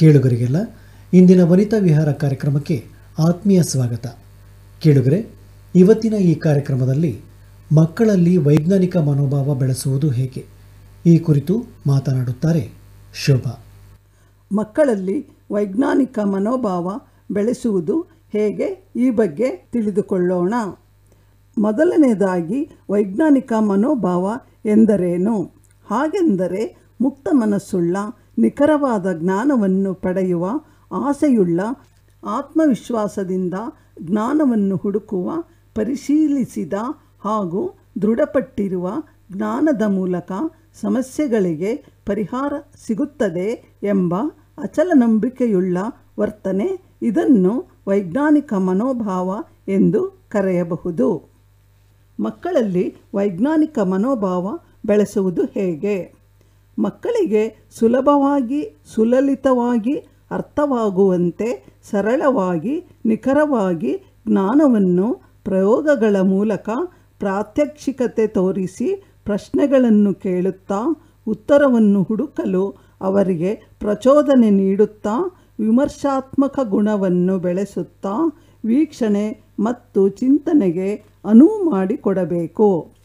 ಕೇಳುಗರಿಗೆಲ್ಲ ಇಂದಿನ ವನಿತಾ ವಿಹಾರ ಕಾರ್ಯಕ್ರಮಕ್ಕೆ ಆತ್ಮೀಯ ಸ್ವಾಗತ ಕೇಳುಗರೆ ಇವತ್ತಿನ ಈ ಕಾರ್ಯಕ್ರಮದಲ್ಲಿ ಮಕ್ಕಳಲ್ಲಿ ವೈಜ್ಞಾನಿಕ ಮನೋಭಾವ ಬೆಳೆಸುವುದು ಹೇಗೆ ಈ ಕುರಿತು ಮಾತನಾಡುತ್ತಾರೆ ಶೋಭಾ ಮಕ್ಕಳಲ್ಲಿ ವೈಜ್ಞಾನಿಕ ಮನೋಭಾವ ಬೆಳೆಸುವುದು ಹೇಗೆ ಈ ಬಗ್ಗೆ ತಿಳಿದುಕೊಳ್ಳೋಣ ಮೊದಲನೇದಾಗಿ ವೈಜ್ಞಾನಿಕ ಮನೋಭಾವ ಎಂದರೇನು ಹಾಗೆಂದರೆ ಮುಕ್ತ ಮನಸ್ಸುಳ್ಳ ನಿಖರವಾದ ಜ್ಞಾನವನ್ನು ಪಡೆಯುವ ಆಸೆಯುಳ್ಳ ಆತ್ಮವಿಶ್ವಾಸದಿಂದ ಜ್ಞಾನವನ್ನು ಹುಡುಕುವ ಪರಿಶೀಲಿಸಿದ ಹಾಗೂ ದೃಢಪಟ್ಟಿರುವ ಜ್ಞಾನದ ಮೂಲಕ ಸಮಸ್ಯೆಗಳಿಗೆ ಪರಿಹಾರ ಸಿಗುತ್ತದೆ ಎಂಬ ಅಚಲ ನಂಬಿಕೆಯುಳ್ಳ ವರ್ತನೆ ಇದನ್ನು ವೈಜ್ಞಾನಿಕ ಮನೋಭಾವ ಎಂದು ಕರೆಯಬಹುದು ಮಕ್ಕಳಲ್ಲಿ ವೈಜ್ಞಾನಿಕ ಮನೋಭಾವ ಬೆಳೆಸುವುದು ಹೇಗೆ ಮಕ್ಕಳಿಗೆ ಸುಲಭವಾಗಿ ಸುಲಲಿತವಾಗಿ ಅರ್ಥವಾಗುವಂತೆ ಸರಳವಾಗಿ ನಿಖರವಾಗಿ ಜ್ಞಾನವನ್ನು ಪ್ರಯೋಗಗಳ ಮೂಲಕ ಪ್ರಾತ್ಯಕ್ಷಿಕತೆ ತೋರಿಸಿ ಪ್ರಶ್ನೆಗಳನ್ನು ಕೇಳುತ್ತಾ ಉತ್ತರವನ್ನು ಹುಡುಕಲು ಅವರಿಗೆ ಪ್ರಚೋದನೆ ನೀಡುತ್ತಾ ವಿಮರ್ಶಾತ್ಮಕ ಗುಣವನ್ನು ಬೆಳೆಸುತ್ತಾ ವೀಕ್ಷಣೆ ಮತ್ತು ಚಿಂತನೆಗೆ ಅನುವು ಮಾಡಿಕೊಡಬೇಕು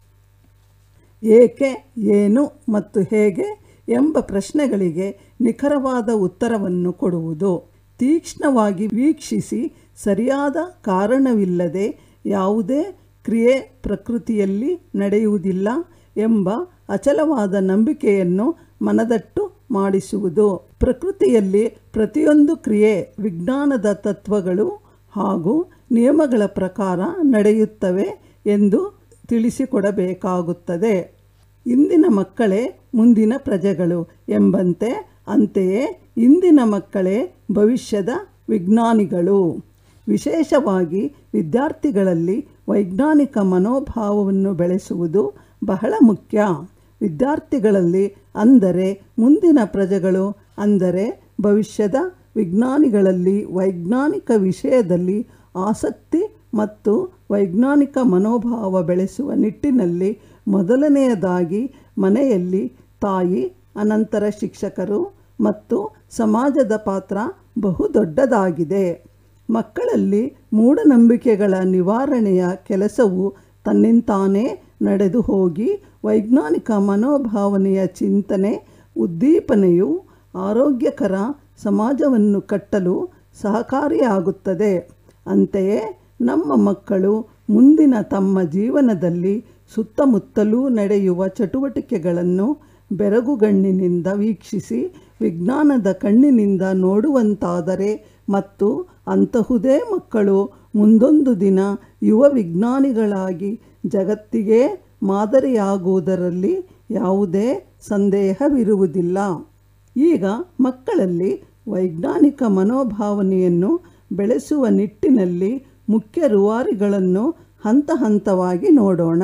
ಏಕೆ ಏನು ಮತ್ತು ಹೇಗೆ ಎಂಬ ಪ್ರಶ್ನೆಗಳಿಗೆ ನಿಖರವಾದ ಉತ್ತರವನ್ನು ಕೊಡುವುದು ತೀಕ್ಷ್ಣವಾಗಿ ವೀಕ್ಷಿಸಿ ಸರಿಯಾದ ಕಾರಣವಿಲ್ಲದೆ ಯಾವುದೇ ಕ್ರಿಯೆ ಪ್ರಕೃತಿಯಲ್ಲಿ ನಡೆಯುವುದಿಲ್ಲ ಎಂಬ ಅಚಲವಾದ ನಂಬಿಕೆಯನ್ನು ಮನದಟ್ಟು ಮಾಡಿಸುವುದು ಪ್ರಕೃತಿಯಲ್ಲಿ ಪ್ರತಿಯೊಂದು ಕ್ರಿಯೆ ವಿಜ್ಞಾನದ ತತ್ವಗಳು ಹಾಗೂ ನಿಯಮಗಳ ಪ್ರಕಾರ ನಡೆಯುತ್ತವೆ ಎಂದು ತಿಳಿಸಿಕೊಡಬೇಕಾಗುತ್ತದೆ ಇಂದಿನ ಮಕ್ಕಳೇ ಮುಂದಿನ ಪ್ರಜೆಗಳು ಎಂಬಂತೆ ಅಂತೆಯೇ ಇಂದಿನ ಮಕ್ಕಳೇ ಭವಿಷ್ಯದ ವಿಜ್ಞಾನಿಗಳು ವಿಶೇಷವಾಗಿ ವಿದ್ಯಾರ್ಥಿಗಳಲ್ಲಿ ವೈಜ್ಞಾನಿಕ ಮನೋಭಾವವನ್ನು ಬೆಳೆಸುವುದು ಬಹಳ ಮುಖ್ಯ ವಿದ್ಯಾರ್ಥಿಗಳಲ್ಲಿ ಅಂದರೆ ಮುಂದಿನ ಪ್ರಜೆಗಳು ಅಂದರೆ ಭವಿಷ್ಯದ ವಿಜ್ಞಾನಿಗಳಲ್ಲಿ ವೈಜ್ಞಾನಿಕ ವಿಷಯದಲ್ಲಿ ಆಸಕ್ತಿ ಮತ್ತು ವೈಜ್ಞಾನಿಕ ಮನೋಭಾವ ಬೆಳೆಸುವ ನಿಟ್ಟಿನಲ್ಲಿ ಮೊದಲನೆಯದಾಗಿ ಮನೆಯಲ್ಲಿ ತಾಯಿ ಅನಂತರ ಶಿಕ್ಷಕರು ಮತ್ತು ಸಮಾಜದ ಪಾತ್ರ ಬಹುದೊಡ್ಡದಾಗಿದೆ ಮಕ್ಕಳಲ್ಲಿ ಮೂಢನಂಬಿಕೆಗಳ ನಿವಾರಣೆಯ ಕೆಲಸವು ತನ್ನಿಂತಾನೇ ನಡೆದು ಹೋಗಿ ವೈಜ್ಞಾನಿಕ ಮನೋಭಾವನೆಯ ಚಿಂತನೆ ಉದ್ದೀಪನೆಯು ಆರೋಗ್ಯಕರ ಸಮಾಜವನ್ನು ಕಟ್ಟಲು ಸಹಕಾರಿಯಾಗುತ್ತದೆ ಅಂತೆಯೇ ನಮ್ಮ ಮಕ್ಕಳು ಮುಂದಿನ ತಮ್ಮ ಜೀವನದಲ್ಲಿ ಸುತ್ತಮುತ್ತಲೂ ನಡೆಯುವ ಚಟುವಟಿಕೆಗಳನ್ನು ಬೆರಗುಗಣ್ಣಿನಿಂದ ವೀಕ್ಷಿಸಿ ವಿಜ್ಞಾನದ ಕಣ್ಣಿನಿಂದ ನೋಡುವಂತಾದರೆ ಮತ್ತು ಅಂತಹುದೇ ಮಕ್ಕಳು ಮುಂದೊಂದು ದಿನ ಯುವ ವಿಜ್ಞಾನಿಗಳಾಗಿ ಜಗತ್ತಿಗೆ ಮಾದರಿಯಾಗುವುದರಲ್ಲಿ ಯಾವುದೇ ಸಂದೇಹವಿರುವುದಿಲ್ಲ ಈಗ ಮಕ್ಕಳಲ್ಲಿ ವೈಜ್ಞಾನಿಕ ಮನೋಭಾವನೆಯನ್ನು ಬೆಳೆಸುವ ನಿಟ್ಟಿನಲ್ಲಿ ಮುಖ್ಯ ರೂವಾರಿಗಳನ್ನು ಹಂತ ಹಂತವಾಗಿ ನೋಡೋಣ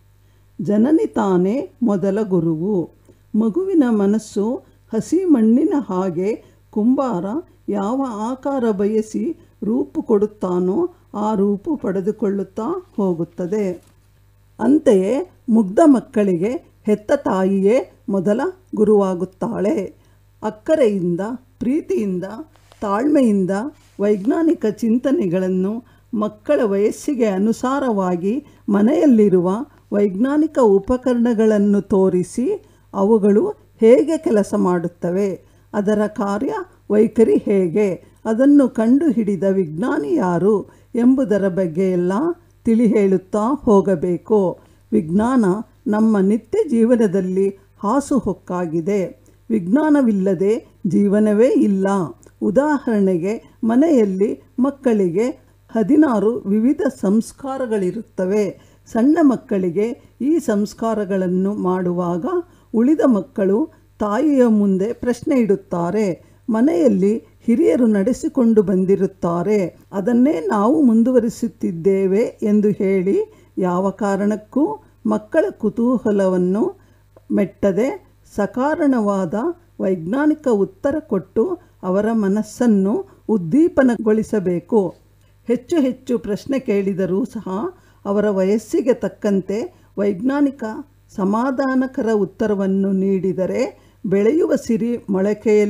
ಜನನಿ ತಾನೇ ಮೊದಲ ಗುರುವು ಮಗುವಿನ ಮನಸ್ಸು ಹಸಿ ಮಣ್ಣಿನ ಹಾಗೆ ಕುಂಬಾರ ಯಾವ ಆಕಾರ ಬಯಸಿ ರೂಪು ಕೊಡುತ್ತಾನೋ ಆ ರೂಪು ಪಡೆದುಕೊಳ್ಳುತ್ತಾ ಹೋಗುತ್ತದೆ ಅಂತೆಯೇ ಮುಗ್ಧ ಮಕ್ಕಳಿಗೆ ಹೆತ್ತ ತಾಯಿಯೇ ಮೊದಲ ಗುರುವಾಗುತ್ತಾಳೆ ಅಕ್ಕರೆಯಿಂದ ಪ್ರೀತಿಯಿಂದ ತಾಳ್ಮೆಯಿಂದ ವೈಜ್ಞಾನಿಕ ಚಿಂತನೆಗಳನ್ನು ಮಕ್ಕಳ ವಯಸ್ಸಿಗೆ ಅನುಸಾರವಾಗಿ ಮನೆಯಲ್ಲಿರುವ ವೈಜ್ಞಾನಿಕ ಉಪಕರಣಗಳನ್ನು ತೋರಿಸಿ ಅವುಗಳು ಹೇಗೆ ಕೆಲಸ ಮಾಡುತ್ತವೆ ಅದರ ಕಾರ್ಯ ವೈಖರಿ ಹೇಗೆ ಅದನ್ನು ಕಂಡುಹಿಡಿದ ವಿಜ್ಞಾನಿ ಯಾರು ಎಂಬುದರ ಬಗ್ಗೆ ಎಲ್ಲ ತಿಳಿ ಹೇಳುತ್ತಾ ಹೋಗಬೇಕು ವಿಜ್ಞಾನ ನಮ್ಮ ನಿತ್ಯ ಜೀವನದಲ್ಲಿ ಹಾಸುಹೊಕ್ಕಾಗಿದೆ ವಿಜ್ಞಾನವಿಲ್ಲದೆ ಜೀವನವೇ ಇಲ್ಲ ಉದಾಹರಣೆಗೆ ಮನೆಯಲ್ಲಿ ಮಕ್ಕಳಿಗೆ ಹದಿನಾರು ವಿವಿಧ ಸಂಸ್ಕಾರಗಳಿರುತ್ತವೆ ಸಣ್ಣ ಮಕ್ಕಳಿಗೆ ಈ ಸಂಸ್ಕಾರಗಳನ್ನು ಮಾಡುವಾಗ ಉಳಿದ ಮಕ್ಕಳು ತಾಯಿಯ ಮುಂದೆ ಪ್ರಶ್ನೆ ಇಡುತ್ತಾರೆ ಮನೆಯಲ್ಲಿ ಹಿರಿಯರು ನಡೆಸಿಕೊಂಡು ಬಂದಿರುತ್ತಾರೆ ಅದನ್ನೇ ನಾವು ಮುಂದುವರಿಸುತ್ತಿದ್ದೇವೆ ಎಂದು ಹೇಳಿ ಯಾವ ಕಾರಣಕ್ಕೂ ಮಕ್ಕಳ ಕುತೂಹಲವನ್ನು ಮೆಟ್ಟದೆ ಸಕಾರಣವಾದ ವೈಜ್ಞಾನಿಕ ಉತ್ತರ ಕೊಟ್ಟು ಅವರ ಮನಸ್ಸನ್ನು ಉದ್ದೀಪನಗೊಳಿಸಬೇಕು ಹೆಚ್ಚು ಹೆಚ್ಚು ಪ್ರಶ್ನೆ ಕೇಳಿದರೂ ಸಹ ಅವರ ವಯಸ್ಸಿಗೆ ತಕ್ಕಂತೆ ವೈಜ್ಞಾನಿಕ ಸಮಾಧಾನಕರ ಉತ್ತರವನ್ನು ನೀಡಿದರೆ ಬೆಳೆಯುವ ಸಿರಿ ಮೊಳಕೆಯಲ್ಲಿ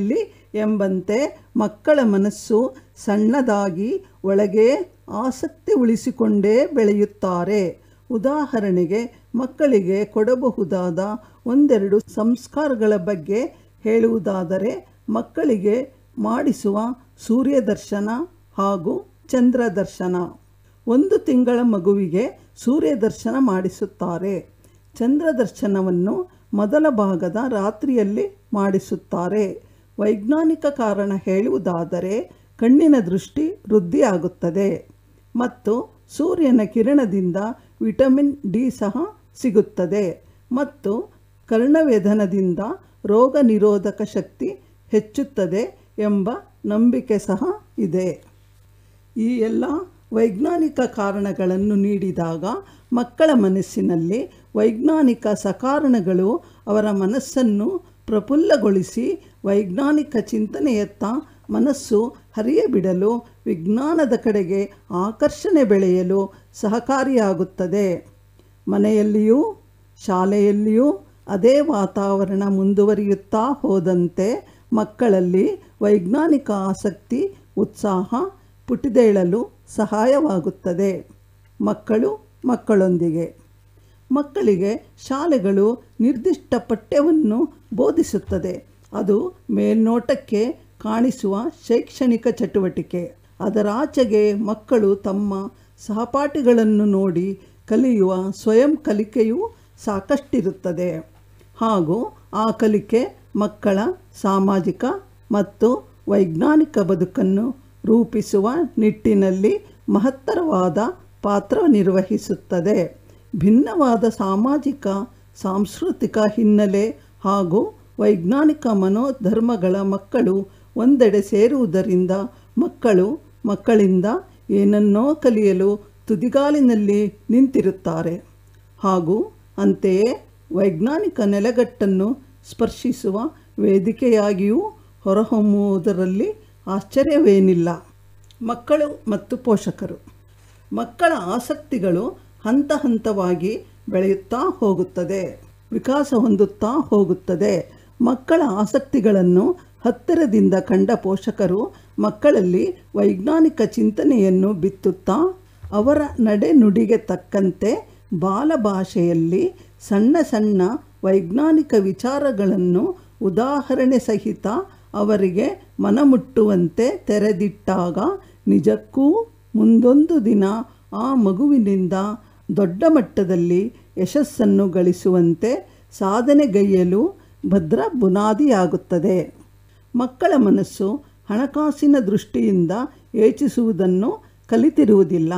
ಎಂಬಂತೆ ಮಕ್ಕಳ ಮನಸ್ಸು ಸಣ್ಣದಾಗಿ ಒಳಗೆ ಆಸಕ್ತಿ ಉಳಿಸಿಕೊಂಡೇ ಬೆಳೆಯುತ್ತಾರೆ ಉದಾಹರಣೆಗೆ ಮಕ್ಕಳಿಗೆ ಕೊಡಬಹುದಾದ ಒಂದೆರಡು ಸಂಸ್ಕಾರಗಳ ಬಗ್ಗೆ ಹೇಳುವುದಾದರೆ ಮಕ್ಕಳಿಗೆ ಮಾಡಿಸುವ ಸೂರ್ಯ ದರ್ಶನ ಹಾಗೂ ಚಂದ್ರ ದರ್ಶನ ಒಂದು ತಿಂಗಳ ಮಗುವಿಗೆ ಸೂರ್ಯ ದರ್ಶನ ಮಾಡಿಸುತ್ತಾರೆ ಚಂದ್ರ ದರ್ಶನವನ್ನು ಮೊದಲ ಭಾಗದ ರಾತ್ರಿಯಲ್ಲಿ ಮಾಡಿಸುತ್ತಾರೆ ವೈಜ್ಞಾನಿಕ ಕಾರಣ ಹೇಳುವುದಾದರೆ ಕಣ್ಣಿನ ದೃಷ್ಟಿ ವೃದ್ಧಿಯಾಗುತ್ತದೆ ಮತ್ತು ಸೂರ್ಯನ ಕಿರಣದಿಂದ ವಿಟಮಿನ್ ಡಿ ಸಹ ಸಿಗುತ್ತದೆ ಮತ್ತು ಕರ್ಣವೇಧನದಿಂದ ರೋಗ ನಿರೋಧಕ ಶಕ್ತಿ ಹೆಚ್ಚುತ್ತದೆ ಎಂಬ ನಂಬಿಕೆ ಸಹ ಇದೆ ಈ ಎಲ್ಲ ವೈಜ್ಞಾನಿಕ ಕಾರಣಗಳನ್ನು ನೀಡಿದಾಗ ಮಕ್ಕಳ ಮನಸ್ಸಿನಲ್ಲಿ ವೈಜ್ಞಾನಿಕ ಸಕಾರಣಗಳು ಅವರ ಮನಸ್ಸನ್ನು ಪ್ರಫುಲ್ಲಗೊಳಿಸಿ ವೈಜ್ಞಾನಿಕ ಚಿಂತನೆಯತ್ತ ಮನಸ್ಸು ಹರಿಯಬಿಡಲು ವಿಜ್ಞಾನದ ಕಡೆಗೆ ಆಕರ್ಷಣೆ ಬೆಳೆಯಲು ಸಹಕಾರಿಯಾಗುತ್ತದೆ ಮನೆಯಲ್ಲಿಯೂ ಶಾಲೆಯಲ್ಲಿಯೂ ಅದೇ ವಾತಾವರಣ ಮುಂದುವರಿಯುತ್ತಾ ಹೋದಂತೆ ಮಕ್ಕಳಲ್ಲಿ ವೈಜ್ಞಾನಿಕ ಆಸಕ್ತಿ ಉತ್ಸಾಹ ಪುಟಿದೇಳಲು ಸಹಾಯವಾಗುತ್ತದೆ ಮಕ್ಕಳು ಮಕ್ಕಳೊಂದಿಗೆ ಮಕ್ಕಳಿಗೆ ಶಾಲೆಗಳು ನಿರ್ದಿಷ್ಟ ಪಠ್ಯವನ್ನು ಬೋಧಿಸುತ್ತದೆ ಅದು ಮೇಲ್ನೋಟಕ್ಕೆ ಕಾಣಿಸುವ ಶೈಕ್ಷಣಿಕ ಚಟುವಟಿಕೆ ಅದರಾಚೆಗೆ ಮಕ್ಕಳು ತಮ್ಮ ಸಹಪಾಠಿಗಳನ್ನು ನೋಡಿ ಕಲಿಯುವ ಸ್ವಯಂ ಕಲಿಕೆಯೂ ಸಾಕಷ್ಟಿರುತ್ತದೆ ಹಾಗೂ ಆ ಕಲಿಕೆ ಮಕ್ಕಳ ಸಾಮಾಜಿಕ ಮತ್ತು ವೈಜ್ಞಾನಿಕ ಬದುಕನ್ನು ರೂಪಿಸುವ ನಿಟ್ಟಿನಲ್ಲಿ ಮಹತ್ತರವಾದ ಪಾತ್ರ ನಿರ್ವಹಿಸುತ್ತದೆ ಭಿನ್ನವಾದ ಸಾಮಾಜಿಕ ಸಾಂಸ್ಕೃತಿಕ ಹಿನ್ನೆಲೆ ಹಾಗೂ ವೈಜ್ಞಾನಿಕ ಮನೋಧರ್ಮಗಳ ಮಕ್ಕಳು ಒಂದೆಡೆ ಸೇರುವುದರಿಂದ ಮಕ್ಕಳು ಮಕ್ಕಳಿಂದ ಏನನ್ನೋ ಕಲಿಯಲು ತುದಿಗಾಲಿನಲ್ಲಿ ನಿಂತಿರುತ್ತಾರೆ ಹಾಗೂ ಅಂತೆಯೇ ವೈಜ್ಞಾನಿಕ ನೆಲೆಗಟ್ಟನ್ನು ಸ್ಪರ್ಶಿಸುವ ವೇದಿಕೆಯಾಗಿಯೂ ಹೊರಹೊಮ್ಮುವುದರಲ್ಲಿ ಆಶ್ಚರ್ಯವೇನಿಲ್ಲ ಮಕ್ಕಳು ಮತ್ತು ಪೋಷಕರು ಮಕ್ಕಳ ಆಸಕ್ತಿಗಳು ಹಂತ ಹಂತವಾಗಿ ಬೆಳೆಯುತ್ತಾ ಹೋಗುತ್ತದೆ ವಿಕಾಸ ಹೊಂದುತ್ತಾ ಹೋಗುತ್ತದೆ ಮಕ್ಕಳ ಆಸಕ್ತಿಗಳನ್ನು ಹತ್ತಿರದಿಂದ ಕಂಡ ಪೋಷಕರು ಮಕ್ಕಳಲ್ಲಿ ವೈಜ್ಞಾನಿಕ ಚಿಂತನೆಯನ್ನು ಬಿತ್ತುತ್ತಾ ಅವರ ನಡೆನುಡಿಗೆ ತಕ್ಕಂತೆ ಬಾಲಭಾಷೆಯಲ್ಲಿ ಸಣ್ಣ ಸಣ್ಣ ವೈಜ್ಞಾನಿಕ ವಿಚಾರಗಳನ್ನು ಉದಾಹರಣೆ ಸಹಿತ ಅವರಿಗೆ ಮನಮುಟ್ಟುವಂತೆ ತೆರೆದಿಟ್ಟಾಗ ನಿಜಕ್ಕೂ ಮುಂದೊಂದು ದಿನ ಆ ಮಗುವಿನಿಂದ ದೊಡ್ಡ ಮಟ್ಟದಲ್ಲಿ ಯಶಸ್ಸನ್ನು ಗಳಿಸುವಂತೆ ಸಾಧನೆಗೈಯಲು ಭದ್ರ ಬುನಾದಿಯಾಗುತ್ತದೆ ಮಕ್ಕಳ ಮನಸ್ಸು ಹಣಕಾಸಿನ ದೃಷ್ಟಿಯಿಂದ ಯೋಚಿಸುವುದನ್ನು ಕಲಿತಿರುವುದಿಲ್ಲ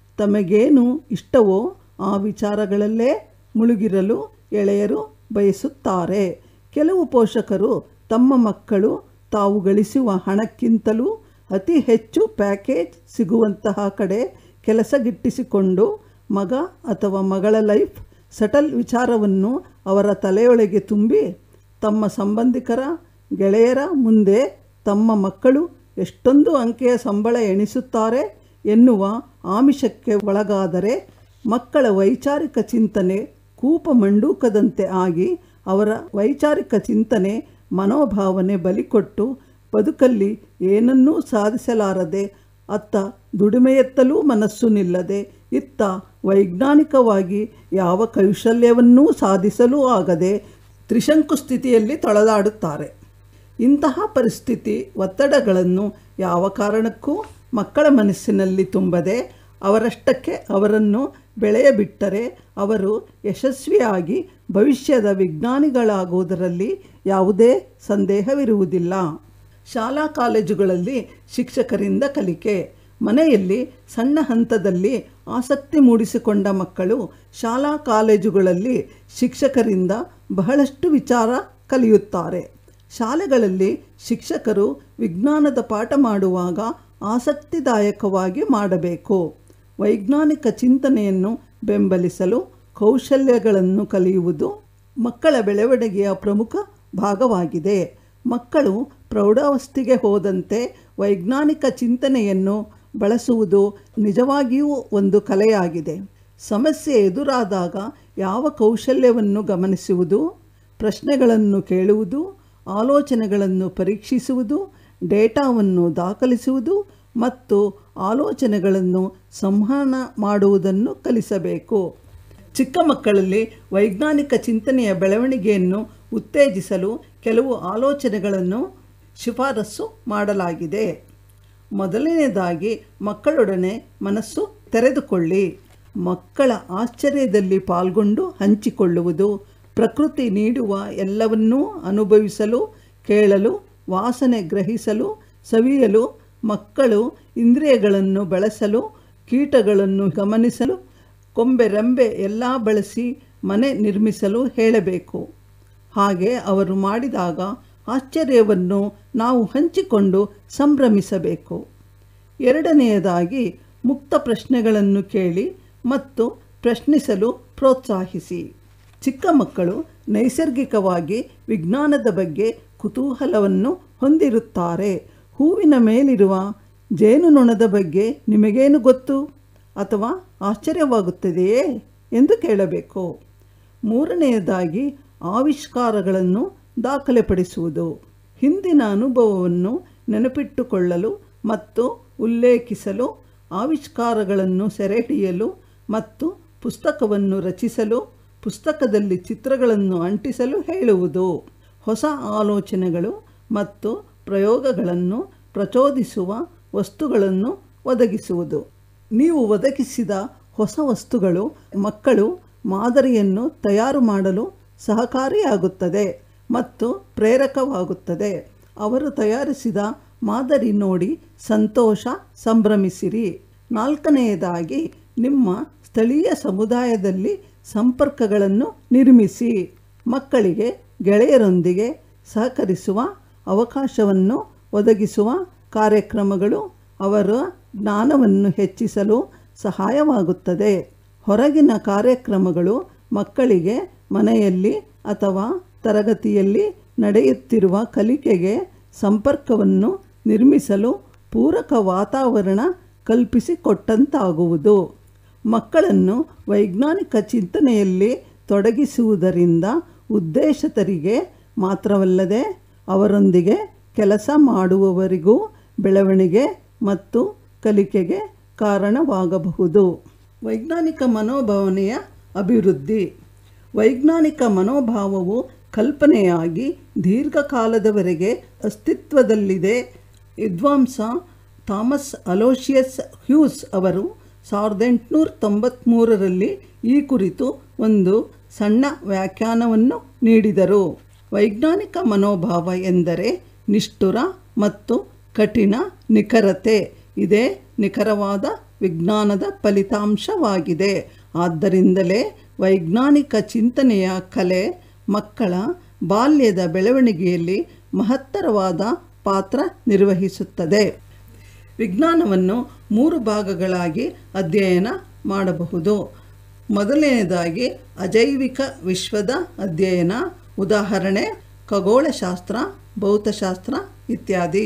ತಮಗೇನು ಇಷ್ಟವೋ ಆ ವಿಚಾರಗಳಲ್ಲೇ ಮುಳುಗಿರಲು ಎಳೆಯರು ಬಯಸುತ್ತಾರೆ ಕೆಲವು ಪೋಷಕರು ತಮ್ಮ ಮಕ್ಕಳು ತಾವು ಗಳಿಸುವ ಹಣಕ್ಕಿಂತಲೂ ಅತಿ ಹೆಚ್ಚು ಪ್ಯಾಕೇಜ್ ಸಿಗುವಂತಹ ಕಡೆ ಕೆಲಸಗಿಟ್ಟಿಸಿಕೊಂಡು ಮಗ ಅಥವಾ ಮಗಳ ಲೈಫ್ ಸಟಲ್ ವಿಚಾರವನ್ನು ಅವರ ತಲೆಯೊಳಗೆ ತುಂಬಿ ತಮ್ಮ ಸಂಬಂಧಿಕರ ಗೆಳೆಯರ ಮುಂದೆ ತಮ್ಮ ಮಕ್ಕಳು ಎಷ್ಟೊಂದು ಅಂಕೆಯ ಸಂಬಳ ಎಣಿಸುತ್ತಾರೆ ಎನ್ನುವ ಆಮಿಷಕ್ಕೆ ಒಳಗಾದರೆ ಮಕ್ಕಳ ವೈಚಾರಿಕ ಚಿಂತನೆ ಕೂಪ ಮಂಡೂಕದಂತೆ ಆಗಿ ಅವರ ವೈಚಾರಿಕ ಚಿಂತನೆ ಮನೋಭಾವನೆ ಬಲಿಕೊಟ್ಟು ಬದುಕಲ್ಲಿ ಏನನ್ನೂ ಸಾಧಿಸಲಾರದೆ ಅತ್ತ ದುಡಿಮೆಯತ್ತಲೂ ಮನಸ್ಸು ನಿಲ್ಲದೆ ಇತ್ತ ವೈಜ್ಞಾನಿಕವಾಗಿ ಯಾವ ಕೌಶಲ್ಯವನ್ನೂ ಸಾಧಿಸಲೂ ಆಗದೆ ತ್ರಿಶಂಕು ಸ್ಥಿತಿಯಲ್ಲಿ ತೊಳೆದಾಡುತ್ತಾರೆ ಇಂತಹ ಪರಿಸ್ಥಿತಿ ಒತ್ತಡಗಳನ್ನು ಯಾವ ಕಾರಣಕ್ಕೂ ಮಕ್ಕಳ ಮನಸ್ಸಿನಲ್ಲಿ ತುಂಬದೆ ಅವರಷ್ಟಕ್ಕೆ ಅವರನ್ನು ಬೆಳೆಯಬಿಟ್ಟರೆ ಅವರು ಯಶಸ್ವಿಯಾಗಿ ಭವಿಷ್ಯದ ವಿಜ್ಞಾನಿಗಳಾಗುವುದರಲ್ಲಿ ಯಾವುದೇ ಸಂದೇಹವಿರುವುದಿಲ್ಲ ಶಾಲಾ ಕಾಲೇಜುಗಳಲ್ಲಿ ಶಿಕ್ಷಕರಿಂದ ಕಲಿಕೆ ಮನೆಯಲ್ಲಿ ಸಣ್ಣ ಹಂತದಲ್ಲಿ ಆಸಕ್ತಿ ಮೂಡಿಸಿಕೊಂಡ ಮಕ್ಕಳು ಶಾಲಾ ಕಾಲೇಜುಗಳಲ್ಲಿ ಶಿಕ್ಷಕರಿಂದ ಬಹಳಷ್ಟು ವಿಚಾರ ಕಲಿಯುತ್ತಾರೆ ಶಾಲೆಗಳಲ್ಲಿ ಶಿಕ್ಷಕರು ವಿಜ್ಞಾನದ ಪಾಠ ಮಾಡುವಾಗ ಆಸಕ್ತಿದಾಯಕವಾಗಿ ಮಾಡಬೇಕು ವೈಜ್ಞಾನಿಕ ಚಿಂತನೆಯನ್ನು ಬೆಂಬಲಿಸಲು ಕೌಶಲ್ಯಗಳನ್ನು ಕಲಿಯುವುದು ಮಕ್ಕಳ ಬೆಳವಣಿಗೆಯ ಪ್ರಮುಖ ಭಾಗವಾಗಿದೆ ಮಕ್ಕಳು ಪ್ರೌಢಾವಸ್ಥೆಗೆ ಹೋದಂತೆ ವೈಜ್ಞಾನಿಕ ಚಿಂತನೆಯನ್ನು ಬಳಸುವುದು ನಿಜವಾಗಿಯೂ ಒಂದು ಕಲೆಯಾಗಿದೆ ಸಮಸ್ಯೆ ಎದುರಾದಾಗ ಯಾವ ಕೌಶಲ್ಯವನ್ನು ಗಮನಿಸುವುದು ಪ್ರಶ್ನೆಗಳನ್ನು ಕೇಳುವುದು ಆಲೋಚನೆಗಳನ್ನು ಪರೀಕ್ಷಿಸುವುದು ಡೇಟಾವನ್ನು ದಾಖಲಿಸುವುದು ಮತ್ತು ಆಲೋಚನೆಗಳನ್ನು ಸಂವಹನ ಮಾಡುವುದನ್ನು ಕಲಿಸಬೇಕು ಚಿಕ್ಕ ಮಕ್ಕಳಲ್ಲಿ ವೈಜ್ಞಾನಿಕ ಚಿಂತನೆಯ ಬೆಳವಣಿಗೆಯನ್ನು ಉತ್ತೇಜಿಸಲು ಕೆಲವು ಆಲೋಚನೆಗಳನ್ನು ಶಿಫಾರಸು ಮಾಡಲಾಗಿದೆ ಮೊದಲನೆಯದಾಗಿ ಮಕ್ಕಳೊಡನೆ ಮನಸ್ಸು ತೆರೆದುಕೊಳ್ಳಿ ಮಕ್ಕಳ ಆಶ್ಚರ್ಯದಲ್ಲಿ ಪಾಲ್ಗೊಂಡು ಹಂಚಿಕೊಳ್ಳುವುದು ಪ್ರಕೃತಿ ನೀಡುವ ಎಲ್ಲವನ್ನೂ ಅನುಭವಿಸಲು ಕೇಳಲು ವಾಸನೆ ಗ್ರಹಿಸಲು ಸವಿಯಲು ಮಕ್ಕಳು ಇಂದ್ರಿಯಗಳನ್ನು ಬಳಸಲು ಕೀಟಗಳನ್ನು ಗಮನಿಸಲು ಕೊಂಬೆ ರೆಂಬೆ ಎಲ್ಲ ಬಳಸಿ ಮನೆ ನಿರ್ಮಿಸಲು ಹೇಳಬೇಕು ಹಾಗೆ ಅವರು ಮಾಡಿದಾಗ ಆಶ್ಚರ್ಯವನ್ನು ನಾವು ಹಂಚಿಕೊಂಡು ಸಂಭ್ರಮಿಸಬೇಕು ಎರಡನೆಯದಾಗಿ ಮುಕ್ತ ಪ್ರಶ್ನೆಗಳನ್ನು ಕೇಳಿ ಮತ್ತು ಪ್ರಶ್ನಿಸಲು ಪ್ರೋತ್ಸಾಹಿಸಿ ಚಿಕ್ಕ ಮಕ್ಕಳು ನೈಸರ್ಗಿಕವಾಗಿ ವಿಜ್ಞಾನದ ಬಗ್ಗೆ ಕುತೂಹಲವನ್ನು ಹೊಂದಿರುತ್ತಾರೆ ಹೂವಿನ ಮೇಲಿರುವ ಜೇನುನೊಣದ ಬಗ್ಗೆ ನಿಮಗೇನು ಗೊತ್ತು ಅಥವಾ ಆಶ್ಚರ್ಯವಾಗುತ್ತದೆಯೇ ಎಂದು ಕೇಳಬೇಕು ಮೂರನೆಯದಾಗಿ ಆವಿಷ್ಕಾರಗಳನ್ನು ದಾಖಲೆಪಡಿಸುವುದು ಹಿಂದಿನ ಅನುಭವವನ್ನು ನೆನಪಿಟ್ಟುಕೊಳ್ಳಲು ಮತ್ತು ಉಲ್ಲೇಖಿಸಲು ಆವಿಷ್ಕಾರಗಳನ್ನು ಸೆರೆಹಿಡಿಯಲು ಮತ್ತು ಪುಸ್ತಕವನ್ನು ರಚಿಸಲು ಪುಸ್ತಕದಲ್ಲಿ ಚಿತ್ರಗಳನ್ನು ಅಂಟಿಸಲು ಹೇಳುವುದು ಹೊಸ ಆಲೋಚನೆಗಳು ಮತ್ತು ಪ್ರಯೋಗಗಳನ್ನು ಪ್ರಚೋದಿಸುವ ವಸ್ತುಗಳನ್ನು ಒದಗಿಸುವುದು ನೀವು ಒದಗಿಸಿದ ಹೊಸ ವಸ್ತುಗಳು ಮಕ್ಕಳು ಮಾದರಿಯನ್ನು ತಯಾರು ಮಾಡಲು ಸಹಕಾರಿಯಾಗುತ್ತದೆ ಮತ್ತು ಪ್ರೇರಕವಾಗುತ್ತದೆ ಅವರು ತಯಾರಿಸಿದ ಮಾದರಿ ನೋಡಿ ಸಂತೋಷ ಸಂಭ್ರಮಿಸಿರಿ ನಾಲ್ಕನೆಯದಾಗಿ ನಿಮ್ಮ ಸ್ಥಳೀಯ ಸಮುದಾಯದಲ್ಲಿ ಸಂಪರ್ಕಗಳನ್ನು ನಿರ್ಮಿಸಿ ಮಕ್ಕಳಿಗೆ ಗೆಳೆಯರೊಂದಿಗೆ ಸಹಕರಿಸುವ ಅವಕಾಶವನ್ನು ಒದಗಿಸುವ ಕಾರ್ಯಕ್ರಮಗಳು ಅವರ ಜ್ಞಾನವನ್ನು ಹೆಚ್ಚಿಸಲು ಸಹಾಯವಾಗುತ್ತದೆ ಹೊರಗಿನ ಕಾರ್ಯಕ್ರಮಗಳು ಮಕ್ಕಳಿಗೆ ಮನೆಯಲ್ಲಿ ಅಥವಾ ತರಗತಿಯಲ್ಲಿ ನಡೆಯುತ್ತಿರುವ ಕಲಿಕೆಗೆ ಸಂಪರ್ಕವನ್ನು ನಿರ್ಮಿಸಲು ಪೂರಕ ವಾತಾವರಣ ಕಲ್ಪಿಸಿಕೊಟ್ಟಂತಾಗುವುದು ಮಕ್ಕಳನ್ನು ವೈಜ್ಞಾನಿಕ ಚಿಂತನೆಯಲ್ಲಿ ತೊಡಗಿಸುವುದರಿಂದ ಉದ್ದೇಶತರಿಗೆ ಮಾತ್ರವಲ್ಲದೆ ಅವರೊಂದಿಗೆ ಕೆಲಸ ಮಾಡುವವರಿಗೂ ಬೆಳವಣಿಗೆ ಮತ್ತು ಕಲಿಕೆಗೆ ಕಾರಣವಾಗಬಹುದು ವೈಜ್ಞಾನಿಕ ಮನೋಭಾವನೆಯ ಅಭಿವೃದ್ಧಿ ವೈಜ್ಞಾನಿಕ ಮನೋಭಾವವು ಕಲ್ಪನೆಯಾಗಿ ದೀರ್ಘಕಾಲದವರೆಗೆ ಅಸ್ತಿತ್ವದಲ್ಲಿದೆ ವಿದ್ವಾಂಸ ಥಾಮಸ್ ಅಲೋಷಿಯಸ್ ಹ್ಯೂಸ್ ಅವರು ಸಾವಿರದ ಎಂಟುನೂರ ತೊಂಬತ್ತ್ಮೂರರಲ್ಲಿ ಈ ಕುರಿತು ಒಂದು ಸಣ್ಣ ವ್ಯಾಖ್ಯಾನವನ್ನು ನೀಡಿದರು ವೈಜ್ಞಾನಿಕ ಮನೋಭಾವ ಎಂದರೆ ನಿಷ್ಠುರ ಮತ್ತು ಕಠಿಣ ನಿಖರತೆ ಇದೇ ನಿಖರವಾದ ವಿಜ್ಞಾನದ ಫಲಿತಾಂಶವಾಗಿದೆ ಆದ್ದರಿಂದಲೇ ವೈಜ್ಞಾನಿಕ ಚಿಂತನೆಯ ಕಲೆ ಮಕ್ಕಳ ಬಾಲ್ಯದ ಬೆಳವಣಿಗೆಯಲ್ಲಿ ಮಹತ್ತರವಾದ ಪಾತ್ರ ನಿರ್ವಹಿಸುತ್ತದೆ ವಿಜ್ಞಾನವನ್ನು ಮೂರು ಭಾಗಗಳಾಗಿ ಅಧ್ಯಯನ ಮಾಡಬಹುದು ಮೊದಲನೆಯದಾಗಿ ಅಜೈವಿಕ ವಿಶ್ವದ ಅಧ್ಯಯನ ಉದಾಹರಣೆ ಖಗೋಳಶಾಸ್ತ್ರ ಭೌತಶಾಸ್ತ್ರ ಇತ್ಯಾದಿ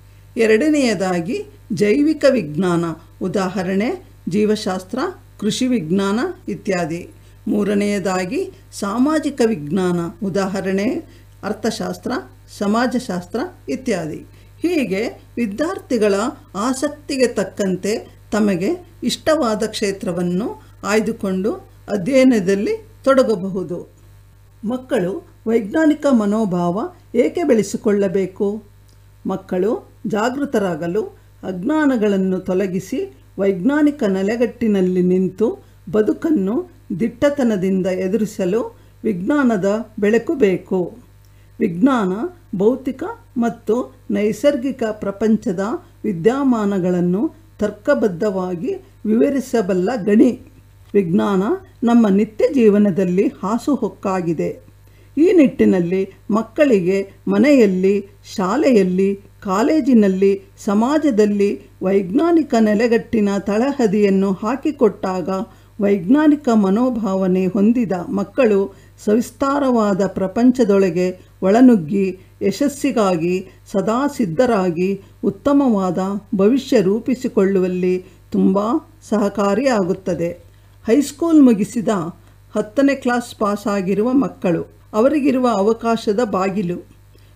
ಎರಡನೆಯದಾಗಿ ಜೈವಿಕ ವಿಜ್ಞಾನ ಉದಾಹರಣೆ ಜೀವಶಾಸ್ತ್ರ ಕೃಷಿ ವಿಜ್ಞಾನ ಇತ್ಯಾದಿ ಮೂರನೆಯದಾಗಿ ಸಾಮಾಜಿಕ ವಿಜ್ಞಾನ ಉದಾಹರಣೆ ಅರ್ಥಶಾಸ್ತ್ರ ಸಮಾಜಶಾಸ್ತ್ರ ಇತ್ಯಾದಿ ಹೀಗೆ ವಿದ್ಯಾರ್ಥಿಗಳ ಆಸಕ್ತಿಗೆ ತಕ್ಕಂತೆ ತಮಗೆ ಇಷ್ಟವಾದ ಕ್ಷೇತ್ರವನ್ನು ಆಯ್ದುಕೊಂಡು ಅಧ್ಯಯನದಲ್ಲಿ ತೊಡಗಬಹುದು ಮಕ್ಕಳು ವೈಜ್ಞಾನಿಕ ಮನೋಭಾವ ಏಕೆ ಬೆಳೆಸಿಕೊಳ್ಳಬೇಕು ಮಕ್ಕಳು ಜಾಗೃತರಾಗಲು ಅಜ್ಞಾನಗಳನ್ನು ತೊಲಗಿಸಿ ವೈಜ್ಞಾನಿಕ ನೆಲೆಗಟ್ಟಿನಲ್ಲಿ ನಿಂತು ಬದುಕನ್ನು ದಿಟ್ಟತನದಿಂದ ಎದುರಿಸಲು ವಿಜ್ಞಾನದ ಬೆಳಕು ಬೇಕು ವಿಜ್ಞಾನ ಭೌತಿಕ ಮತ್ತು ನೈಸರ್ಗಿಕ ಪ್ರಪಂಚದ ವಿದ್ಯಮಾನಗಳನ್ನು ತರ್ಕಬದ್ಧವಾಗಿ ವಿವರಿಸಬಲ್ಲ ಗಣಿ ವಿಜ್ಞಾನ ನಮ್ಮ ನಿತ್ಯ ಜೀವನದಲ್ಲಿ ಹಾಸುಹೊಕ್ಕಾಗಿದೆ ಈ ನಿಟ್ಟಿನಲ್ಲಿ ಮಕ್ಕಳಿಗೆ ಮನೆಯಲ್ಲಿ ಶಾಲೆಯಲ್ಲಿ ಕಾಲೇಜಿನಲ್ಲಿ ಸಮಾಜದಲ್ಲಿ ವೈಜ್ಞಾನಿಕ ನೆಲೆಗಟ್ಟಿನ ತಳಹದಿಯನ್ನು ಹಾಕಿಕೊಟ್ಟಾಗ ವೈಜ್ಞಾನಿಕ ಮನೋಭಾವನೆ ಹೊಂದಿದ ಮಕ್ಕಳು ಸವಿಸ್ತಾರವಾದ ಪ್ರಪಂಚದೊಳಗೆ ಒಳನುಗ್ಗಿ ಯಶಸ್ಸಿಗಾಗಿ ಸದಾ ಸಿದ್ಧರಾಗಿ ಉತ್ತಮವಾದ ಭವಿಷ್ಯ ರೂಪಿಸಿಕೊಳ್ಳುವಲ್ಲಿ ತುಂಬ ಸಹಕಾರಿಯಾಗುತ್ತದೆ ಹೈಸ್ಕೂಲ್ ಮುಗಿಸಿದ ಹತ್ತನೇ ಕ್ಲಾಸ್ ಪಾಸಾಗಿರುವ ಮಕ್ಕಳು ಅವರಿಗಿರುವ ಅವಕಾಶದ ಬಾಗಿಲು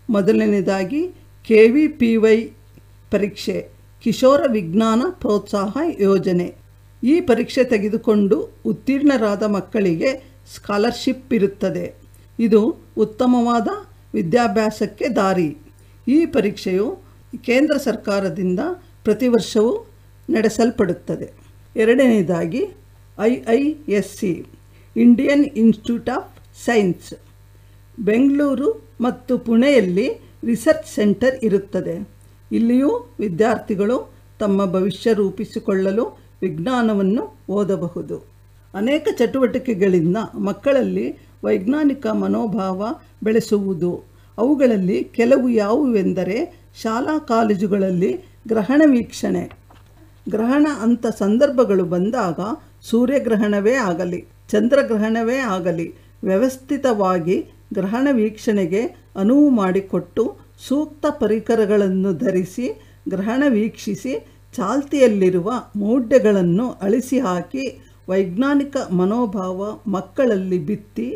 ಮೊದಲನೇದಾಗಿ ಕೆ ವಿ ಪಿ ವೈ ಪರೀಕ್ಷೆ ಕಿಶೋರ ವಿಜ್ಞಾನ ಪ್ರೋತ್ಸಾಹ ಯೋಜನೆ ಈ ಪರೀಕ್ಷೆ ತೆಗೆದುಕೊಂಡು ಉತ್ತೀರ್ಣರಾದ ಮಕ್ಕಳಿಗೆ ಸ್ಕಾಲರ್ಶಿಪ್ ಇರುತ್ತದೆ ಇದು ಉತ್ತಮವಾದ ವಿದ್ಯಾಭ್ಯಾಸಕ್ಕೆ ದಾರಿ ಈ ಪರೀಕ್ಷೆಯು ಕೇಂದ್ರ ಸರ್ಕಾರದಿಂದ ಪ್ರತಿ ವರ್ಷವೂ ನಡೆಸಲ್ಪಡುತ್ತದೆ ಎರಡನೇದಾಗಿ I I S C Indian Institute of Science Bengaluru ಮತ್ತು ಪುಣೆಯಲ್ಲಿ ರಿಸರ್ಚ್ ಸೆಂಟರ್ ಇರುತ್ತದೆ ಇಲ್ಲಿಯೂ ವಿದ್ಯಾರ್ಥಿಗಳು ತಮ್ಮ ಭವಿಷ್ಯ ರೂಪಿಸಿಕೊಳ್ಳಲು ವಿಜ್ಞಾನವನ್ನು ಓದಬಹುದು ಅನೇಕ ಚಟುವಟಿಕೆಗಳಿಂದ ಮಕ್ಕಳಲ್ಲಿ ವೈಜ್ಞಾನಿಕ ಮನೋಭಾವ ಬೆಳೆಸುವುದು ಅವುಗಳಲ್ಲಿ ಕೆಲವು ಯಾವುವೆಂದರೆ ಶಾಲಾ ಕಾಲೇಜುಗಳಲ್ಲಿ ಗ್ರಹಣ ವೀಕ್ಷಣೆ ಗ್ರಹಣ ಅಂತ ಸಂದರ್ಭಗಳು ಬಂದಾಗ ಸೂರ್ಯಗ್ರಹಣವೇ ಆಗಲಿ ಚಂದ್ರಗ್ರಹಣವೇ ಆಗಲಿ ವ್ಯವಸ್ಥಿತವಾಗಿ ಗ್ರಹಣ ವೀಕ್ಷಣೆಗೆ ಅನುವು ಮಾಡಿಕೊಟ್ಟು ಸೂಕ್ತ ಪರಿಕರಗಳನ್ನು ಧರಿಸಿ ಗ್ರಹಣ ವೀಕ್ಷಿಸಿ ಚಾಲ್ತಿಯಲ್ಲಿರುವ ಮೌಢ್ಯಗಳನ್ನು ಅಳಿಸಿ ಹಾಕಿ ವೈಜ್ಞಾನಿಕ ಮನೋಭಾವ ಮಕ್ಕಳಲ್ಲಿ ಬಿತ್ತಿ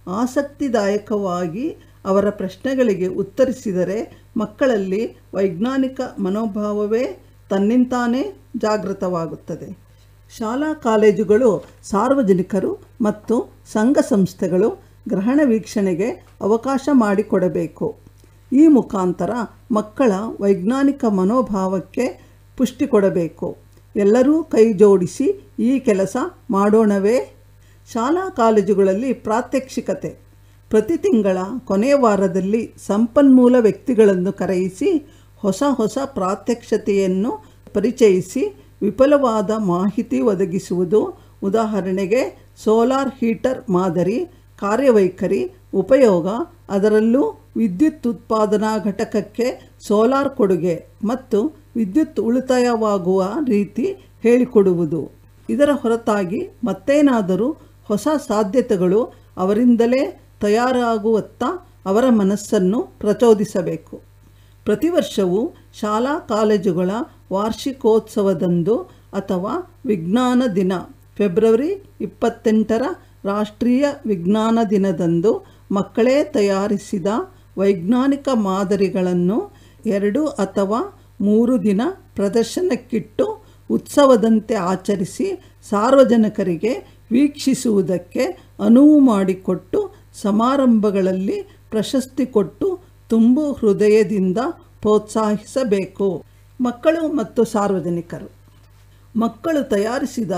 ಆಸಕ್ತಿದಾಯಕವಾಗಿ ಅವರ ಪ್ರಶ್ನೆಗಳಿಗೆ ಉತ್ತರಿಸಿದರೆ ಮಕ್ಕಳಲ್ಲಿ ವೈಜ್ಞಾನಿಕ ಮನೋಭಾವವೇ ತನ್ನಿಂತಾನೇ ಜಾಗೃತವಾಗುತ್ತದೆ ಶಾಲಾ ಕಾಲೇಜುಗಳು ಸಾರ್ವಜನಿಕರು ಮತ್ತು ಸಂಘ ಸಂಸ್ಥೆಗಳು ಗ್ರಹಣ ವೀಕ್ಷಣೆಗೆ ಅವಕಾಶ ಮಾಡಿಕೊಡಬೇಕು ಈ ಮುಖಾಂತರ ಮಕ್ಕಳ ವೈಜ್ಞಾನಿಕ ಮನೋಭಾವಕ್ಕೆ ಪುಷ್ಟಿ ಕೊಡಬೇಕು ಎಲ್ಲರೂ ಕೈ ಜೋಡಿಸಿ ಈ ಕೆಲಸ ಮಾಡೋಣವೇ ಶಾಲಾ ಕಾಲೇಜುಗಳಲ್ಲಿ ಪ್ರಾತ್ಯಕ್ಷಿಕತೆ ಪ್ರತಿ ತಿಂಗಳ ಕೊನೆಯ ವಾರದಲ್ಲಿ ಸಂಪನ್ಮೂಲ ವ್ಯಕ್ತಿಗಳನ್ನು ಕರೆಯಿಸಿ ಹೊಸ ಹೊಸ ಪ್ರಾತ್ಯಕ್ಷತೆಯನ್ನು ಪರಿಚಯಿಸಿ ವಿಫಲವಾದ ಮಾಹಿತಿ ಒದಗಿಸುವುದು ಉದಾಹರಣೆಗೆ ಸೋಲಾರ್ ಹೀಟರ್ ಮಾದರಿ ಕಾರ್ಯವೈಖರಿ ಉಪಯೋಗ ಅದರಲ್ಲೂ ವಿದ್ಯುತ್ ಉತ್ಪಾದನಾ ಘಟಕಕ್ಕೆ ಸೋಲಾರ್ ಕೊಡುಗೆ ಮತ್ತು ವಿದ್ಯುತ್ ಉಳಿತಾಯವಾಗುವ ರೀತಿ ಹೇಳಿಕೊಡುವುದು ಇದರ ಹೊರತಾಗಿ ಮತ್ತೇನಾದರೂ ಹೊಸ ಸಾಧ್ಯತೆಗಳು ಅವರಿಂದಲೇ ತಯಾರಾಗುವತ್ತ ಅವರ ಮನಸ್ಸನ್ನು ಪ್ರಚೋದಿಸಬೇಕು ಪ್ರತಿ ವರ್ಷವೂ ಶಾಲಾ ಕಾಲೇಜುಗಳ ವಾರ್ಷಿಕೋತ್ಸವದಂದು ಅಥವಾ ವಿಜ್ಞಾನ ದಿನ ಫೆಬ್ರವರಿ ಇಪ್ಪತ್ತೆಂಟರ ರಾಷ್ಟ್ರೀಯ ವಿಜ್ಞಾನ ದಿನದಂದು ಮಕ್ಕಳೇ ತಯಾರಿಸಿದ ವೈಜ್ಞಾನಿಕ ಮಾದರಿಗಳನ್ನು ಎರಡು ಅಥವಾ ಮೂರು ದಿನ ಪ್ರದರ್ಶನಕ್ಕಿಟ್ಟು ಉತ್ಸವದಂತೆ ಆಚರಿಸಿ ಸಾರ್ವಜನಿಕರಿಗೆ ವೀಕ್ಷಿಸುವುದಕ್ಕೆ ಅನುವು ಮಾಡಿಕೊಟ್ಟು ಸಮಾರಂಭಗಳಲ್ಲಿ ಪ್ರಶಸ್ತಿ ಕೊಟ್ಟು ತುಂಬು ಹೃದಯದಿಂದ ಪ್ರೋತ್ಸಾಹಿಸಬೇಕು ಮಕ್ಕಳು ಮತ್ತು ಸಾರ್ವಜನಿಕರು ಮಕ್ಕಳು ತಯಾರಿಸಿದ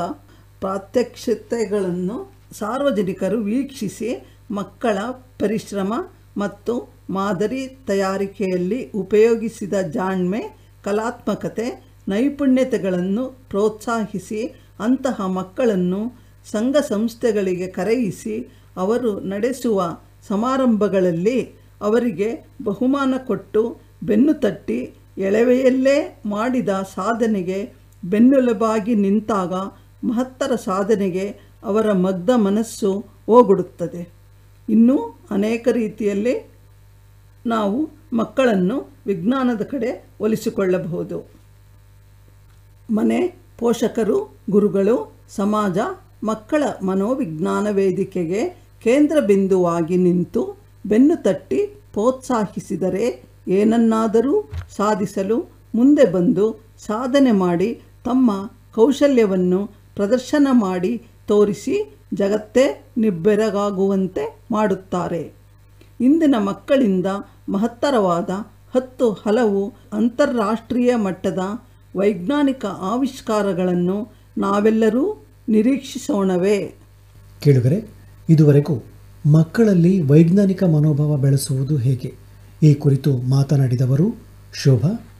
ಪ್ರಾತ್ಯಕ್ಷತೆಗಳನ್ನು ಸಾರ್ವಜನಿಕರು ವೀಕ್ಷಿಸಿ ಮಕ್ಕಳ ಪರಿಶ್ರಮ ಮತ್ತು ಮಾದರಿ ತಯಾರಿಕೆಯಲ್ಲಿ ಉಪಯೋಗಿಸಿದ ಜಾಣ್ಮೆ ಕಲಾತ್ಮಕತೆ ನೈಪುಣ್ಯತೆಗಳನ್ನು ಪ್ರೋತ್ಸಾಹಿಸಿ ಅಂತಹ ಮಕ್ಕಳನ್ನು ಸಂಘ ಸಂಸ್ಥೆಗಳಿಗೆ ಕರೆಯಿಸಿ ಅವರು ನಡೆಸುವ ಸಮಾರಂಭಗಳಲ್ಲಿ ಅವರಿಗೆ ಬಹುಮಾನ ಕೊಟ್ಟು ಬೆನ್ನು ತಟ್ಟಿ ಎಳವೆಯಲ್ಲೇ ಮಾಡಿದ ಸಾಧನೆಗೆ ಬೆನ್ನೆಲುಬಾಗಿ ನಿಂತಾಗ ಮಹತ್ತರ ಸಾಧನೆಗೆ ಅವರ ಮಗ್ಧ ಮನಸ್ಸು ಓಗೊಡುತ್ತದೆ ಇನ್ನೂ ಅನೇಕ ರೀತಿಯಲ್ಲಿ ನಾವು ಮಕ್ಕಳನ್ನು ವಿಜ್ಞಾನದ ಕಡೆ ಒಲಿಸಿಕೊಳ್ಳಬಹುದು ಮನೆ ಪೋಷಕರು ಗುರುಗಳು ಸಮಾಜ ಮಕ್ಕಳ ಮನೋವಿಜ್ಞಾನ ವೇದಿಕೆಗೆ ಕೇಂದ್ರ ಬಿಂದುವಾಗಿ ನಿಂತು ಬೆನ್ನು ತಟ್ಟಿ ಪ್ರೋತ್ಸಾಹಿಸಿದರೆ ಏನನ್ನಾದರೂ ಸಾಧಿಸಲು ಮುಂದೆ ಬಂದು ಸಾಧನೆ ಮಾಡಿ ತಮ್ಮ ಕೌಶಲ್ಯವನ್ನು ಪ್ರದರ್ಶನ ಮಾಡಿ ತೋರಿಸಿ ಜಗತ್ತೇ ನಿಬ್ಬೆರಗಾಗುವಂತೆ ಮಾಡುತ್ತಾರೆ ಇಂದಿನ ಮಕ್ಕಳಿಂದ ಮಹತ್ತರವಾದ ಹತ್ತು ಹಲವು ಅಂತಾರಾಷ್ಟ್ರೀಯ ಮಟ್ಟದ ವೈಜ್ಞಾನಿಕ ಆವಿಷ್ಕಾರಗಳನ್ನು ನಾವೆಲ್ಲರೂ ನಿರೀಕ್ಷಿಸೋಣವೇ ಕೇಳುಗರೆ ಇದುವರೆಗೂ ಮಕ್ಕಳಲ್ಲಿ ವೈಜ್ಞಾನಿಕ ಮನೋಭಾವ ಬೆಳೆಸುವುದು ಹೇಗೆ ಈ ಕುರಿತು ಮಾತನಾಡಿದವರು ಶೋಭಾ